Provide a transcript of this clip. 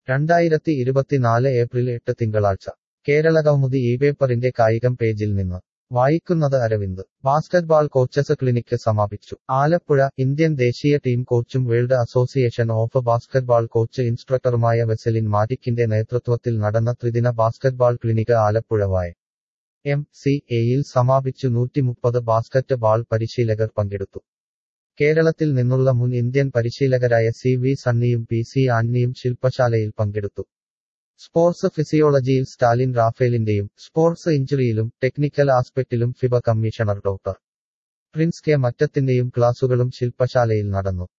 രണ്ടായിരത്തി ഇരുപത്തിനാല് ഏപ്രിൽ എട്ട് തിങ്കളാഴ്ച കേരളകൗമുദി ഈ പേപ്പറിന്റെ കായികം പേജിൽ നിന്ന് വായിക്കുന്നത് അരവിന്ദ് ബാസ്കറ്റ്ബാൾ കോച്ചസ് ക്ലിനിക്ക് സമാപിച്ചു ആലപ്പുഴ ഇന്ത്യൻ ദേശീയ ടീം കോച്ചും world association of basketball coach ഇൻസ്ട്രക്ടറുമായ വെസലിൻ മാറ്റിക്കിന്റെ നേതൃത്വത്തിൽ നടന്ന ത്രിദിന ബാസ്കറ്റ്ബാൾ ക്ലിനിക്ക് ആലപ്പുഴ വായ എം സി എയിൽ സമാപിച്ചു നൂറ്റിമുപ്പത് ബാസ്കറ്റ് ബാൾ പരിശീലകർ പങ്കെടുത്തു കേരളത്തിൽ നിന്നുള്ള മുൻ ഇന്ത്യൻ പരിശീലകരായ സി വി സണ്ണിയും പി സി ആന്നിയും ശില്പശാലയിൽ പങ്കെടുത്തു സ്പോർട്സ് ഫിസിയോളജിയിൽ സ്റ്റാലിൻ റാഫേലിന്റെയും സ്പോർട്സ് ഇഞ്ചുറിയിലും ടെക്നിക്കൽ ആസ്പെക്റ്റിലും FIBA commissioner doctor Prince K മറ്റത്തിന്റെയും ക്ലാസുകളും ശില്പശാലയിൽ നടന്നു